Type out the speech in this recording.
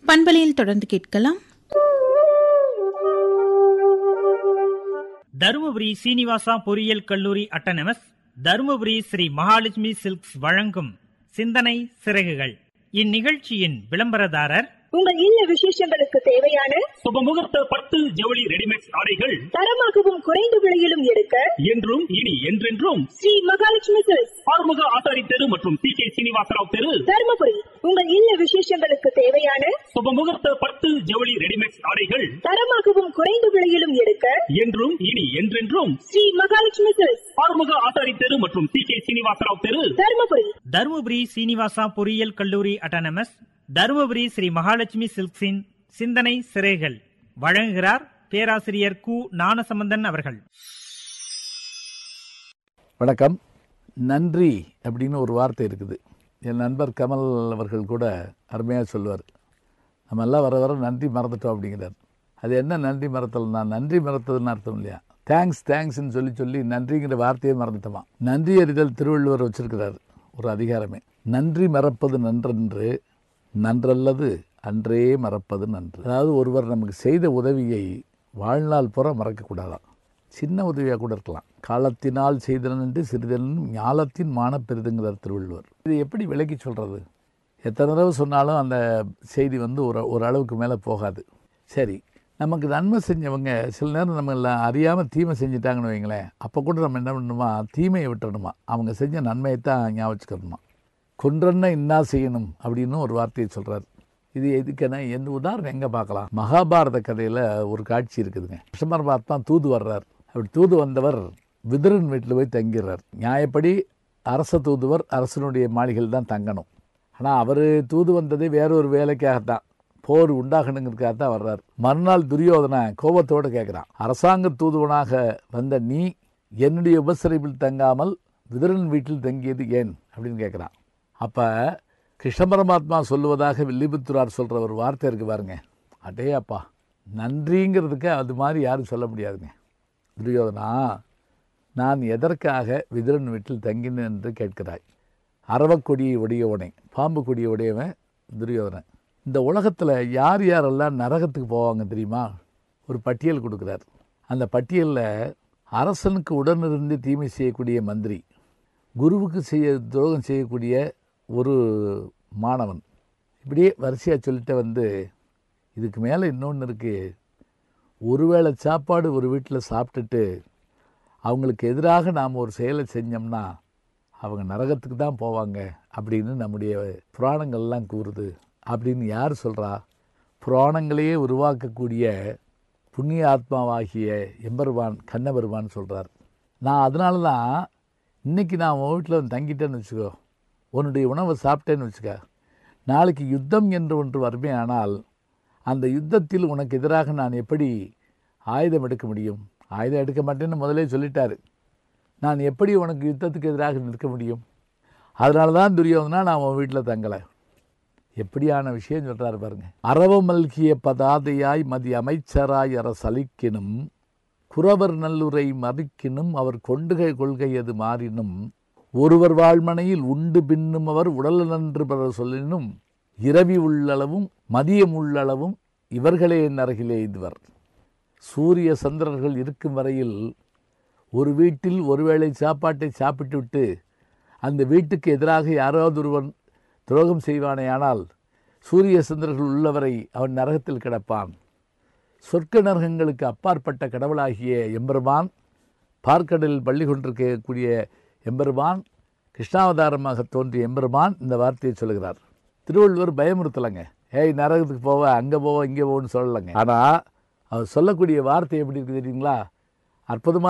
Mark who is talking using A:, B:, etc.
A: பண்பலையில் தொடர்ந்து கேட்கலாம்
B: தருமபுரி சீனிவாசா பொறியியல் கல்லூரி அட்டனமஸ் தருமபுரி ஸ்ரீ மகாலட்சுமி சில்க்ஸ் வழங்கும் சிந்தனை சிறகுகள் இந்நிகழ்ச்சியின் விளம்பரதாரர்
C: உங்கள் இல்ல விசேஷங்களுக்கு தேவையான
D: சுபமுகூர்த்த பட்டு ஜவுளி ரெடிமேட் ஆடைகள்
C: தரமாகவும் குறைந்த விலையிலும் எடுக்க
D: என்றும் இனி என்றென்றும்
C: ஸ்ரீ மகாலட்சுமி சில்க்ஸ்
D: ஆறுமுக ஆசாரி தெரு மற்றும் சி கே சீனிவாசராவ் தெரு
C: தருமபுரி உங்கள் இல்ல விசேஷங்களுக்கு தேவையான
D: சுபமுகூர்த்த பட்டு ஜவுளி ரெடிமேட் ஆடைகள்
C: தரமாகவும் குறைந்த விலையிலும் எடுக்க
D: என்றும் இனி என்றென்றும்
C: ஸ்ரீ மகாலட்சுமி சில்க்ஸ்
D: ஆறுமுக ஆசாரி தெரு மற்றும் சி கே சீனிவாசராவ் தெரு
C: தருமபுரி
B: தருமபுரி சீனிவாசா பொறியியல் கல்லூரி அட்டனமஸ் தருமபுரி ஸ்ரீ மகாலட்சுமி சில்க்ஸின் சிந்தனை சிறைகள் வழங்குகிறார் பேராசிரியர் கு ஞானசம்பந்தன் அவர்கள்
E: வணக்கம் நன்றி அப்படின்னு ஒரு வார்த்தை இருக்குது என் நண்பர் கமல் அவர்கள் கூட அருமையாக சொல்லுவார் நம்ம எல்லாம் வர வர நன்றி மறந்துட்டோம் அப்படிங்கிறார் அது என்ன நன்றி மறத்தல்னா நன்றி மறத்ததுன்னு அர்த்தம் இல்லையா தேங்க்ஸ் தேங்க்ஸ்ன்னு சொல்லி சொல்லி நன்றிங்கிற வார்த்தையே மறந்துட்டோமா நன்றி அறிதல் திருவள்ளுவர் வச்சிருக்கிறார் ஒரு அதிகாரமே நன்றி மறப்பது நன்றென்று நன்றல்லது அன்றே மறப்பது நன்று அதாவது ஒருவர் நமக்கு செய்த உதவியை வாழ்நாள் புற மறக்கக்கூடாதாம் சின்ன உதவியாக கூட இருக்கலாம் காலத்தினால் செய்தனன் என்று சிறிதனும் ஞாலத்தின் மானப்பெரிதுங்கிறார் திருவள்ளுவர் இது எப்படி விளக்கி சொல்கிறது எத்தனை தடவை சொன்னாலும் அந்த செய்தி வந்து ஒரு ஒரு அளவுக்கு மேலே போகாது சரி நமக்கு நன்மை செஞ்சவங்க சில நேரம் நம்ம எல்லாம் அறியாமல் தீமை செஞ்சிட்டாங்கன்னு வைங்களேன் அப்போ கூட நம்ம என்ன பண்ணணுமா தீமையை விட்டுறணுமா அவங்க செஞ்ச நன்மையை தான் ஞாபகம் வச்சுக்கணுமா கொன்றன்னா இன்னா செய்யணும் அப்படின்னு ஒரு வார்த்தையை சொல்கிறார் இது எதுக்குன்னா எந்த உதாரணம் எங்கே பார்க்கலாம் மகாபாரத கதையில் ஒரு காட்சி இருக்குதுங்க கிருஷ்ணபரமாத்மா தூது வர்றார் அப்படி தூது வந்தவர் விதுரன் வீட்டில் போய் தங்கிடுறார் நியாயப்படி அரச தூதுவர் அரசனுடைய மாளிகையில் தான் தங்கணும் ஆனால் அவர் தூது வந்ததே வேற ஒரு வேலைக்காகத்தான் போர் உண்டாகணுங்கிறதுக்காக தான் வர்றார் மறுநாள் துரியோதனை கோபத்தோடு கேட்குறான் அரசாங்க தூதுவனாக வந்த நீ என்னுடைய உபசரிப்பில் தங்காமல் விதுரன் வீட்டில் தங்கியது ஏன் அப்படின்னு கேட்குறான் அப்போ கிருஷ்ண பரமாத்மா சொல்லுவதாக வில்லிபுத்துரார் சொல்கிற ஒரு வார்த்தை இருக்குது பாருங்க அடே அப்பா நன்றிங்கிறதுக்கு அது மாதிரி யாரும் சொல்ல முடியாதுங்க துரியோதனா நான் எதற்காக விதுரன் வீட்டில் தங்கினேன் என்று கேட்கிறாய் அரவக்கொடியை உடையவனை பாம்பு கொடியை உடையவன் துரியோதனன் இந்த உலகத்தில் யார் யாரெல்லாம் நரகத்துக்கு போவாங்க தெரியுமா ஒரு பட்டியல் கொடுக்குறார் அந்த பட்டியலில் அரசனுக்கு உடனிருந்து தீமை செய்யக்கூடிய மந்திரி குருவுக்கு செய்ய துரோகம் செய்யக்கூடிய ஒரு மாணவன் இப்படியே வரிசையாக சொல்லிட்டு வந்து இதுக்கு மேலே இன்னொன்று இருக்குது ஒருவேளை சாப்பாடு ஒரு வீட்டில் சாப்பிட்டுட்டு அவங்களுக்கு எதிராக நாம் ஒரு செயலை செஞ்சோம்னா அவங்க நரகத்துக்கு தான் போவாங்க அப்படின்னு நம்முடைய புராணங்கள்லாம் கூறுது அப்படின்னு யார் சொல்கிறா புராணங்களையே உருவாக்கக்கூடிய புண்ணிய ஆத்மாவாகிய எம்பெருமான் கண்ணபெருமான் சொல்கிறார் நான் அதனால தான் இன்றைக்கி நான் உன் வீட்டில் வந்து தங்கிட்டேன்னு வச்சுக்கோ உன்னுடைய உணவை சாப்பிட்டேன்னு வச்சுக்க நாளைக்கு யுத்தம் என்று ஒன்று வருமே ஆனால் அந்த யுத்தத்தில் உனக்கு எதிராக நான் எப்படி ஆயுதம் எடுக்க முடியும் ஆயுதம் எடுக்க மாட்டேன்னு முதலே சொல்லிட்டாரு நான் எப்படி உனக்கு யுத்தத்துக்கு எதிராக நிற்க முடியும் அதனால தான் துரியோதனா நான் உன் வீட்டில் தங்கலை எப்படியான விஷயம் சொல்கிறாரு பாருங்க அறவமல்கிய பதாதையாய் மதி அமைச்சராய் அற சலிக்கினும் குறவர் நல்லுரை மறிக்கினும் அவர் கொண்டுகை கொள்கை அது மாறினும் ஒருவர் வாழ்மனையில் உண்டு பின்னும் அவர் உடல் நன்று பெற சொல்லினும் இரவி உள்ளளவும் மதியம் உள்ளளவும் இவர்களே என் அருகிலே இதுவர் சூரிய சந்திரர்கள் இருக்கும் வரையில் ஒரு வீட்டில் ஒருவேளை சாப்பாட்டை சாப்பிட்டு விட்டு அந்த வீட்டுக்கு எதிராக யாராவது ஒருவன் துரோகம் செய்வானேயானால் சூரிய சந்திரர்கள் உள்ளவரை அவன் நரகத்தில் கிடப்பான் சொர்க்க நரகங்களுக்கு அப்பாற்பட்ட கடவுளாகிய எம்பெருமான் பார்க்கடலில் பள்ளி கொண்டிருக்கக்கூடிய எம்பெருமான் கிருஷ்ணாவதாரமாக தோன்றிய எம்பெருமான் இந்த வார்த்தையை சொல்கிறார் திருவள்ளுவர் பயமுறுத்தலைங்க ஏய் நரகத்துக்கு போவ அங்கே போவோம் இங்கே போவோன்னு சொல்லலைங்க ஆனால் அவர் சொல்லக்கூடிய வார்த்தை எப்படி இருக்குது தெரியுங்களா அற்புதமாக